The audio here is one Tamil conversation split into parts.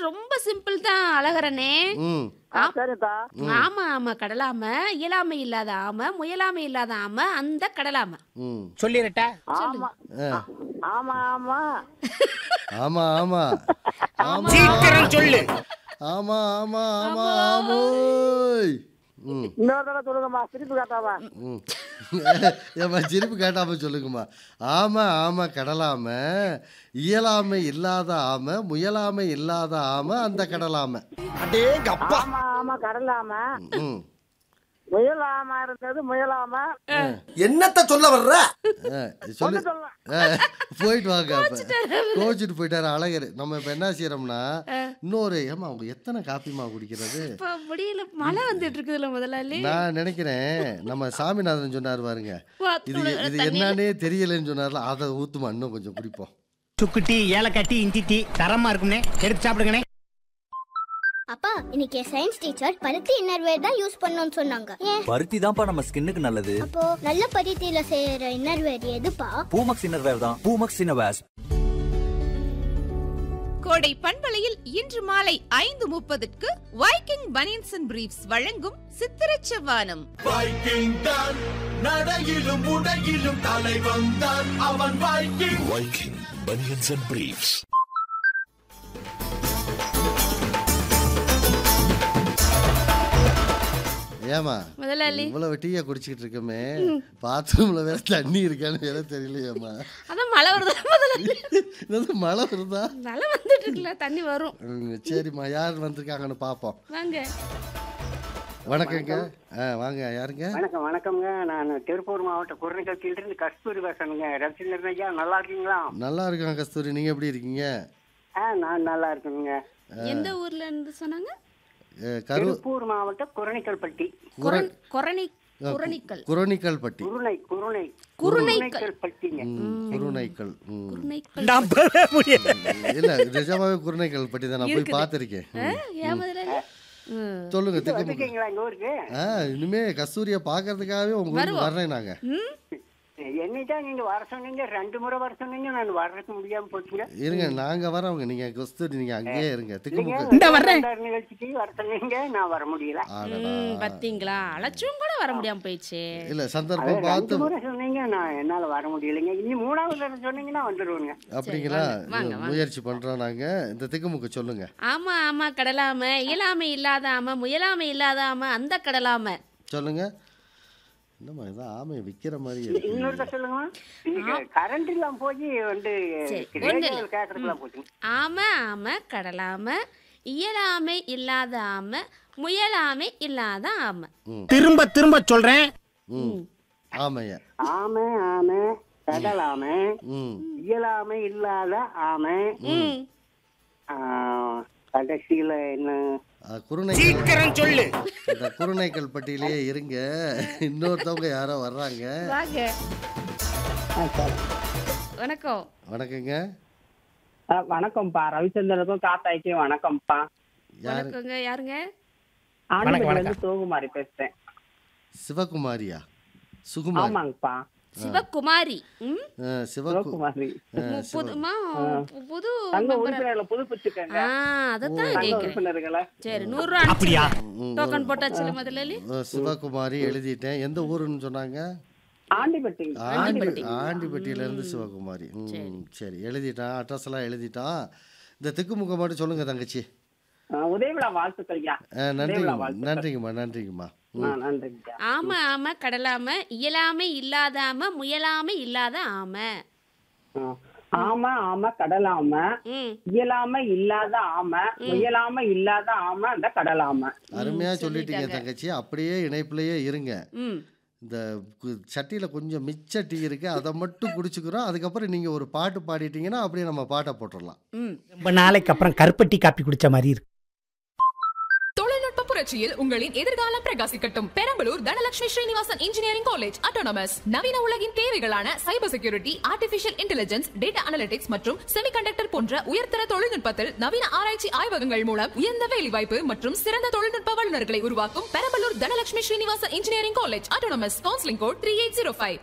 ரொம்ப சிம்பிள் தான் அழகரனே ம் ஆ, சரிதா ஆமா ஆமா கடலாம இயலாமை இல்லாத ஆம முயலாமை இல்லாத ஆம அந்த கடலாம ம் சொல்லிரட்டா ஆமா ஆமா ஆமா ஆமா ஆமா ஆமா சீக்கிரம் சொல்லு ஆமா ஆமா ஆமா ஆமோய் ம் இன்னொரு தடவை சொல்லுங்கம்மா திருப்பி காட்டாவா ம் ஏம்மா சிரிப்பு கேட்டாம சொல்லுங்கம்மா ஆமா ஆமா கடலாம இயலாமை இல்லாத ஆம முயலாமை இல்லாத ஆம அந்த கடலாம ஆமா ஆமா கடலாம ம் முயலாம இருந்தது முயலாம என்னத்த சொல்ல வர்ற ஆ, சொல்லு ஒண்ணு சொல்லலாம் ஆ, போயிட்டு வாங்க அப்ப கோச்சிட்டு போயிட்டாரு அழகர் நம்ம இப்ப என்ன செய்யறோம்னா இன்னொரு ஏமா அவங்க எத்தனை காப்பிமா குடிக்கிறது இப்ப முடியல மழை வந்துட்டு இருக்குதுல்ல முதலாளி நான் நினைக்கிறேன் நம்ம சாமிநாதன் சொன்னார் பாருங்க இது வாத்துள்ள இது தண்ணி. என்னன்னே தெரியலன்னு சொன்னார்ல அதை ஊத்துமா இன்னும் கொஞ்சம் குடிப்போம் சுக்கு டீ ஏலக்காய் டீ இஞ்சி டீ தரமா இருக்கும்னே எடுத்து சாப்பிடுங்கண்ணே அப்பா இன்னைக்கு சயின்ஸ் டீச்சர் பருத்தி இன்னர்வேர் தான் யூஸ் பண்ணணும்னு சொன்னாங்க ஏன் பருத்தி தான்ப்பா நம்ம ஸ்கின்னுக்கு நல்லது அப்போ நல்ல பருத்தியில செய்யற இன்னர்வேர் எதுப்பா பூமக்ஸ் இன்னர்வேர் தான் பூமக்ஸ் இன்னர்வேர்ஸ் கோடை பண்பலையில் இன்று மாலை ஐந்து முப்பதுக்கு வைக்கிங் பனியன்ஸ் அண்ட் பிரீஃப்ஸ் வழங்கும் சித்திரச் செவ்வானம் வைக்கிங் தான் நடையிலும் உடையிலும் தலை வந்தான் அவன் Viking Viking banians and briefs ஏமா முதலாளி இவ்வளவு டீயை குடிச்சிட்டு இருக்கோமே பாத்ரூம்ல வேற தண்ணி இருக்கான்னு வேற தெரியலையேம்மா அதான் மழை வருதா முதலாளி என்னது மழை வருதா மழை வந்துட்டு இருக்குல்ல தண்ணி வரும் ம், சரிம்மா யார் வந்திருக்காங்கன்னு பார்ப்போம் வாங்க வணக்கங்க ஆ வாங்க யாருங்க வணக்கம் வணக்கம்ங்க நான் திருப்பூர் மாவட்டம் குரணிக்கட்சியிலிருந்து கஸ்தூரி பேசணுங்க ரவிச்சந்திரன் ஐயா நல்லா இருக்கீங்களா நல்லா இருக்காங்க கஸ்தூரி நீங்க எப்படி இருக்கீங்க ஆ நான் நல்லா இருக்கேனுங்க எந்த ஊர்ல இருந்து சொன்னாங்க அ, கரு திருப்பூர் மாவட்டம் குரணிக்கல்பட்டி குரண்- கொரணி குரணிக்கல் குரோனிக்கல் பட்டி குருணை குருணை குருணைக்கல் பட்டிங்க ம், குருணைக்கல் ம். குருணைக்கல் நம்பவே முடியல இல்ல நிஜமாவே குருணைக்கல் பட்டி தான் நான் போய் பார்த்திருக்கேன் ஆ, ஏன் முதலாளி ம். சொல்லுங்க திக்கு வந்துருக்கீங்களா எங்க ஊருக்கு ஆ இனிமே கஸ்தூரியை பார்க்கறதுக்காகவே உங்க ஊருக்கு வர்றேன் நாங்க ம்? என்னைதான் நீங்க வர சொன்னீங்க ரெண்டு முறை வர சொன்னீங்க நான் வர்றதுக்கு முடியாம போச்சுங்க இருங்க நாங்க வரோங்க நீங்க கஸ்தூரி நீங்க அங்கேயே இருங்க திக்குமுக்கு இந்த வர்றேன். ரெண்டாயிரம் நிகழ்ச்சிக்கு வர சொன்னீங்க நான் வர முடியல ஆடடா ம், பாத்தீங்களா அழைச்சும் கூட வர முடியாம போயிடுச்சு இல்ல அது சந்தர்ப்பம் ரெண்டு பார்த்து முறை சொன்னீங்க நான் என்னால வர முடியலைங்க இனி மூணாவது தடவை சொன்னீங்கன்னா வந்துருவேங்க அப்படிங்களா வாங்க, வாங்க, வாங்க. முயற்சி பண்றோம் நாங்க இந்த திக்குமுக்கு சொல்லுங்க ஆமா ஆமா கடலாம இயலாமை இல்லாத ஆம முயலாமை இல்லாத ஆம அந்த கடலாம சொல்லுங்க என்னம்மா இதான் ஆமையை விக்கிற மாதிரி இருக்கு இன்னொருக்க சொல்லுங்கம்மா நீங்க கரண்ட் இல்லாம போய் வந்து சரி, ஒண்ணும் இல்ல. கேட்கறதுலாம் போச்சுங்க ஆம ஆம கடலாம இயலாமை இல்லாத ஆம முயலாமை இல்லாத ஆம திரும்ப திரும்ப சொல்றேன் ம் ஆமைய ஆமை ஆமை கடல் ஆமை ம் இயலாமை இல்லாத ஆமை ம் ஆ, கடைசியில என்ன ஆ, குருணை சீக்கிரம் சொல்லு இந்த குருணைக்கல் பட்டியிலேயே இருங்க இன்னொருத்தவங்க யாரோ வர்றாங்க வாங்க வணக்கம் வணக்கங்க ஆ, வணக்கம்ப்பா ரவிச்சந்திரனுக்கும் காத்தாய்க்கும் வணக்கம்ப்பா யாரு வணக்கங்க யாருங்க ஆண்டிபட்டில இருந்து சிவகுமாரி பேசுறேன் சிவகுமாரியா சுகுமாரி ஆமாங்கப்பா சிவகுமாரி ம் ஆ, சிவகு சிவகுமாரி ஆ, சிவ புதுமா புது தங்க member. உறுப்பினர்களை புதுப்பிச்சுக்கங்க ஆ அதத்தான் தங்க கேக்குறேன் உறுப்பினர்களை சரி நூறு ரூபா அப்படியா? அனுப்பிச்சிடுங்க. டோக்கன் போட்டாச்சு முதலாளி ஆ, சிவகுமாரி எழுதிட்டேன் எந்த ஊருன்னு சொன்னாங்க ஆண்டிபட்டிங்க ஆண்டி ஆண்டிப்பட்டியில இருந்து சிவகுமாரி ம் சரி எழுதிட்டான் அட்ரஸ் எல்லாம் எழுதிட்டான் இந்த திக்குமுக மட்டும் சொல்லுங்க தங்கச்சி ஆ, உதயவிழா வாழ்த்துக்கள்யா ஆ, நன்றிங்கம்மா நன்றிங்கம்மா நன்றிங்கம்மா ம். ஆ, நன்றிங்கய்யா ஆம ஆம கடலாம இயலாமை இல்லாத ஆம முயலாமை இல்லாத ஆம ஆ. ஆமை ஆமை கடலாம ம் இயலாம இல்லாத ஆமை முயலாம இல்லாத ஆமை அந்த கடலாம அருமையா சொல்லிட்டீங்க தங்கச்சி அப்படியே இணைப்புலயே இருங்க ம் இந்த கு- சட்டியில கொஞ்சம் மிச்ச டீ இருக்கு அதை மட்டும் குடிச்சுக்கிறோம் அதுக்கப்புறம் நீங்க ஒரு பாட்டு பாடிட்டீங்கன்னா அப்படியே நம்ம பாட்டை போட்டுடலாம் ம் ரொம்ப நாளைக்கு அப்புறம் கருப்பட்டி காப்பி குடிச்ச மாதிரி இருக்கு தொழில்நுட்ப புரட்சியில் உங்களின் எதிர்காலம் பிரகாசிக்கட்டும் Perambalur Dhanalakshmi Srinivasan engineering college autonomous நவீன உலகின் தேவைகளான cyber security artificial intelligence data analytics மற்றும் செமிகண்டக்டர் போன்ற உயர்தர தொழில்நுட்பத்தில் நவீன ஆராய்ச்சி ஆய்வகங்கள் மூலம் உயர்ந்த வேலைவாய்ப்பு மற்றும் சிறந்த தொழில்நுட்ப வல்லுநர்களை உருவாக்கும் Perambalur Dhanalakshmi Srinivasan engineering college autonomous counselling code three eight zero five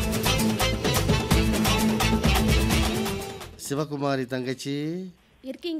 Sivakumari தங்கச்சி இருக்கீங்க